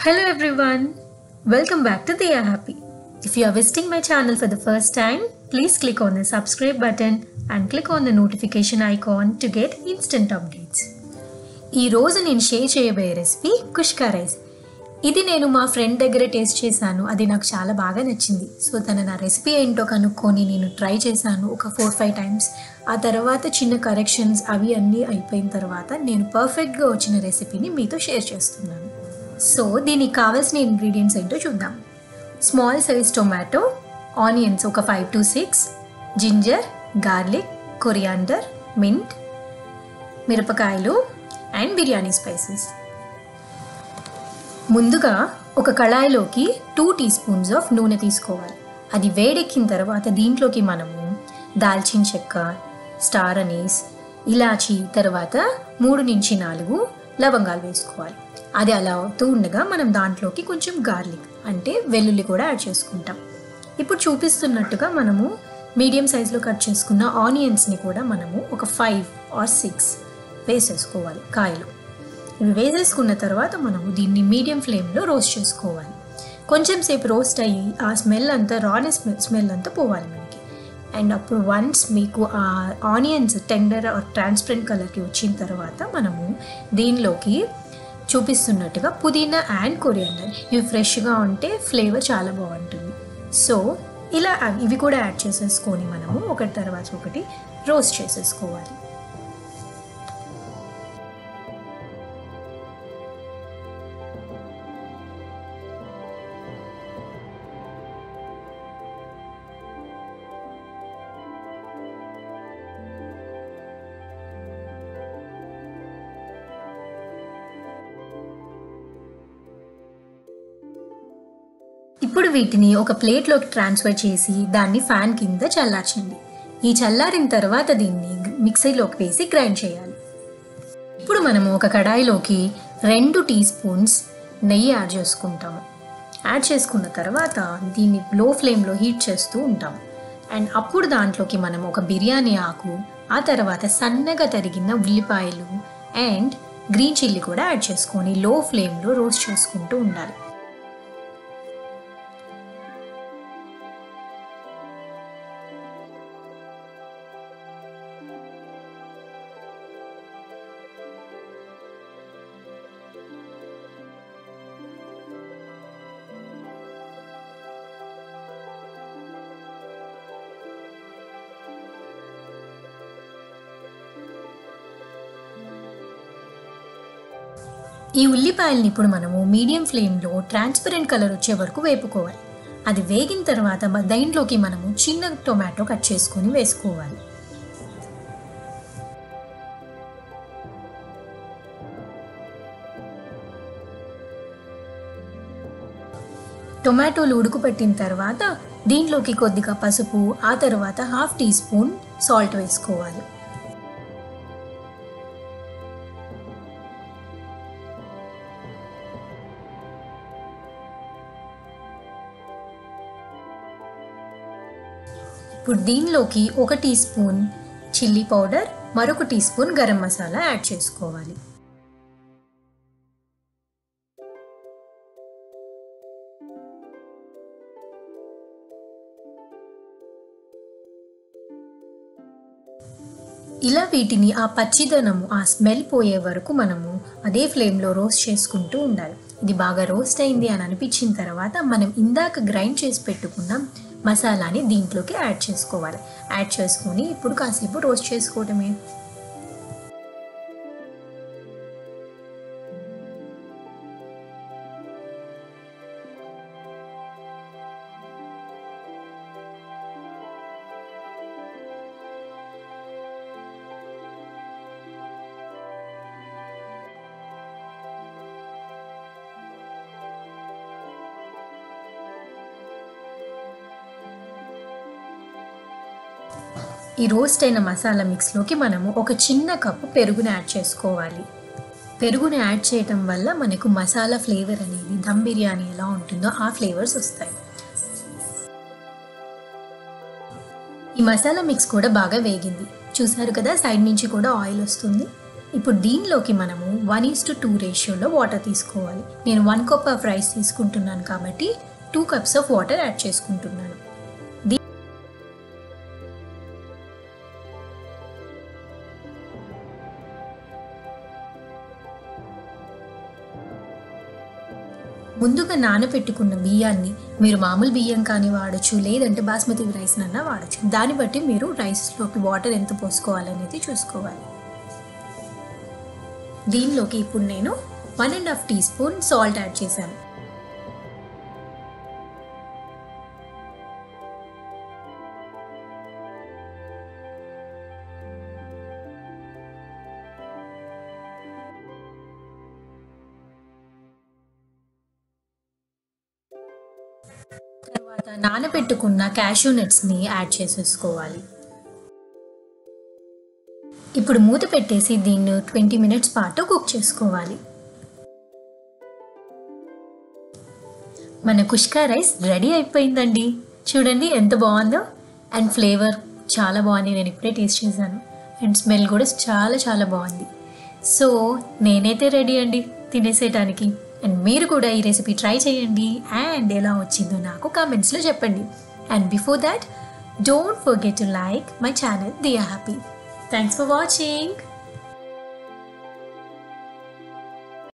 Hello everyone, welcome back to They Are Happy. If you are visiting my channel for the first time, please click on the subscribe button and click on the notification icon to get instant updates. ఈ రోజు నేను share చేయబోయే recipe కుష్కా rice ఇది నేను మా friend దగ్గర taste చేశాను అది నాకు చాలా బాగా నచ్చింది సో తన నా రెసిపీ ఏంటో కనుక్కొని నేను ట్రై చేశాను ఒక ఫోర్ ఫైవ్ టైమ్స్ ఆ తర్వాత చిన్న కరెక్షన్స్ అవి అన్నీ అయిపోయిన తర్వాత నేను పర్ఫెక్ట్గా వచ్చిన రెసిపీని మీతో షేర్ చేస్తున్నాను సో దీనికి కావాల్సిన ఇంగ్రీడియంట్స్ ఏంటో చూద్దాం స్మాల్ సైజ్ టొమాటో ఆనియన్స్ ఒక five to six ginger garlic coriander mint మిరపకాయలు అండ్ బిర్యానీ స్పైసెస్ ముందుగా ఒక కళాయిలోకి టూ టీ స్పూన్స్ ఆఫ్ నూనె తీసుకోవాలి అది వేడెక్కిన తర్వాత దీంట్లోకి మనము దాల్చిన చెక్క స్టార్ అనీస్ ఇలాచి తర్వాత మూడు నుంచి నాలుగు లవంగాలు వేసుకోవాలి అది అలా అవుతూ ఉండగా మనం దాంట్లోకి కొంచెం గార్లిక్ అంటే వెల్లుల్లి కూడా యాడ్ చేసుకుంటాం ఇప్పుడు చూపిస్తున్నట్టుగా మనము మీడియం సైజులో కట్ చేసుకున్న ఆనియన్స్ని కూడా మనము ఒక ఫైవ్ ఆర్ సిక్స్ వేసేసుకోవాలి కాయలు ఇవి వేసేసుకున్న తర్వాత మనము దీన్ని మీడియం ఫ్లేమ్లో రోస్ట్ చేసుకోవాలి కొంచెం సేపు రోస్ట్ అయ్యి ఆ స్మెల్ అంతా రానెస్ స్మెల్ అంతా పోవాలి మనకి అండ్ అప్పుడు వన్స్ మీకు ఆ ఆనియన్స్ టెండర్ ఆర్ ట్రాన్స్పరెంట్ కలర్కి వచ్చిన తర్వాత మనము దీనిలోకి చూపిస్తున్నట్టుగా పుదీనా అండ్ కొరియాండర్ ఇవి ఫ్రెష్గా ఉంటే ఫ్లేవర్ చాలా బాగుంటుంది సో ఇలా ఇవి కూడా యాడ్ చేసేసుకొని మనము ఒకటి తర్వాత ఒకటి రోస్ట్ చేసేసుకోవాలి ఇప్పుడు వీటిని ఒక ప్లేట్లోకి ట్రాన్స్ఫర్ చేసి దాన్ని ఫ్యాన్ కింద చల్లార్చండి ఈ చల్లారిన తర్వాత దీన్ని మిక్సీలోకి వేసి గ్రైండ్ చేయాలి ఇప్పుడు మనము ఒక కడాయిలోకి రెండు టీ స్పూన్స్ నెయ్యి యాడ్ చేసుకుంటాము యాడ్ చేసుకున్న తర్వాత దీన్ని లో ఫ్లేమ్లో హీట్ చేస్తూ ఉంటాము అండ్ అప్పుడు దాంట్లోకి మనం ఒక బిర్యానీ ఆకు ఆ తర్వాత సన్నగా తరిగిన ఉల్లిపాయలు అండ్ గ్రీన్ చిల్లీ కూడా యాడ్ చేసుకొని లో ఫ్లేమ్లో రోస్ట్ చేసుకుంటూ ఉండాలి ఈ ఉల్లిపాయల్ని ఇప్పుడు మనము మీడియం ఫ్లేమ్లో ట్రాన్స్పరెంట్ కలర్ వచ్చే వరకు వేపుకోవాలి అది వేగిన తర్వాత దీంట్లోకి మనము చిన్న టొమాటో కట్ చేసుకొని వేసుకోవాలి టొమాటోలు ఉడుకుపెట్టిన తర్వాత దీంట్లోకి కొద్దిగా పసుపు ఆ తర్వాత హాఫ్ టీ స్పూన్ సాల్ట్ వేసుకోవాలి ఇప్పుడు దీనిలోకి ఒక టీ స్పూన్ చిల్లీ పౌడర్ మరొక tea spoon garam masala add చేసుకోవాలి ఇలా వీటిని ఆ పచ్చిదనము ఆ స్మెల్ పోయే వరకు మనము అదే ఫ్లేమ్లో రోస్ట్ చేసుకుంటూ ఉండాలి ఇది బాగా రోస్ట్ అయింది అని అనిపించిన తర్వాత మనం ఇందాక గ్రైండ్ చేసి పెట్టుకున్న మసాలాని దీంట్లోకి యాడ్ చేసుకోవాలి యాడ్ చేసుకొని ఇప్పుడు కాసేపు రోస్ట్ చేసుకోవటమే ఈ రోస్ట్ అయిన మసాలా మిక్స్లోకి మనము ఒక చిన్న కప్పు పెరుగుని యాడ్ చేసుకోవాలి పెరుగుని యాడ్ చేయటం వల్ల మనకు మసాలా ఫ్లేవర్ అనేది దమ్ బిర్యానీ ఎలా ఉంటుందో ఆ ఫ్లేవర్స్ వస్తాయి ఈ మసాలా మిక్స్ కూడా బాగా వేగింది చూసారు కదా సైడ్ నుంచి కూడా ఆయిల్ వస్తుంది ఇప్పుడు దీనిలోకి మనము వన్ ఈస్ టు టూ రేషియోలో వాటర్ తీసుకోవాలి నేను వన్ కప్ ఆఫ్ రైస్ తీసుకుంటున్నాను కాబట్టి two cups of water add చేసుకుంటున్నాను దీ- ముందుగా నానబెట్టుకున్న బియ్యాన్ని మీరు మామూలు బియ్యం కానీ వాడచ్చు లేదంటే బాస్మతి రైస్ నన్నా వాడచ్చు దాన్ని బట్టి మీరు రైస్లోకి వాటర్ ఎంత పోసుకోవాలనేది చూసుకోవాలి దీనిలోకి ఇప్పుడు నేను one and half tea spoon salt add చేశాను తర్వాత నానబెట్టుకున్న క్యాషూ నట్స్ని యాడ్ చేసేసుకోవాలి ఇప్పుడు మూత పెట్టేసి దీన్ని ట్వంటీ మినిట్స్ పాటు కుక్ చేసుకోవాలి మన కుష్కా రైస్ రెడీ అయిపోయిందండి చూడండి ఎంత బాగుందో అండ్ ఫ్లేవర్ చాలా బాగుంది నేను ఇప్పుడే టేస్ట్ చేశాను అండ్ స్మెల్ కూడా చాలా చాలా బాగుంది సో నేనైతే రెడీ అండి తినేసేయటానికి అండ్ మీరు కూడా ఈ రెసిపీ ట్రై చేయండి అండ్ ఎలా వచ్చిందో నాకు కామెంట్స్లో చెప్పండి and before that don't forget to like my channel Diya happy thanks for watching